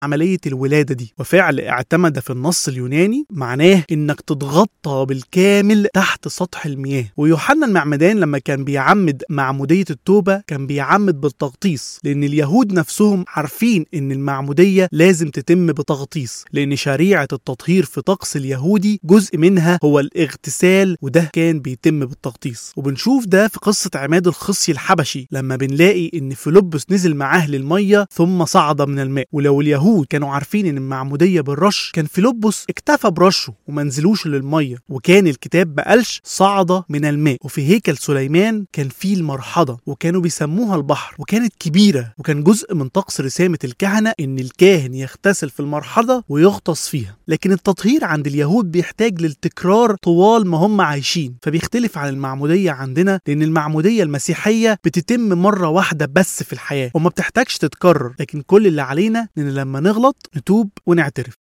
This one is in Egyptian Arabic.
عملية الولادة دي وفعل اعتمد في النص اليوناني معناه انك تتغطى بالكامل تحت سطح المياه ويوحنا المعمدان لما كان بيعمد معمودية التوبة كان بيعمد بالتغطيس لان اليهود نفسهم عارفين ان المعمودية لازم تتم بتغطيس لان شريعة التطهير في طقس اليهودي جزء منها هو الاغتسال وده كان بيتم بالتغطيس وبنشوف ده في قصة عماد الخصي الحبشي لما بنلاقي ان فيلبس نزل معاه للمية ثم صعد من الماء ولو اليهود كانوا عارفين ان المعمودية بالرش كان فيلبس اكتفى برشه وما نزلوش للمية وكان الكتاب ما قالش صعد من الماء وفي هيكل سليمان كان فيه المرحضة وكانوا بيسموها البحر وكانت كبيرة وكان جزء من طقس رسامة الكهنة ان الكاهن يغتسل في المرحضة ويغطس فيها لكن التطهير عند اليهود بيحتاج للتكرار طوال ما هم عايشين فبيختلف عن المعمودية عندنا لان المعمودية المسيحية بتتم مرة واحدة بس في الحياة وما بتحتاجش تتكرر لكن كل اللي علينا ان لما نغلط نتوب ونعترف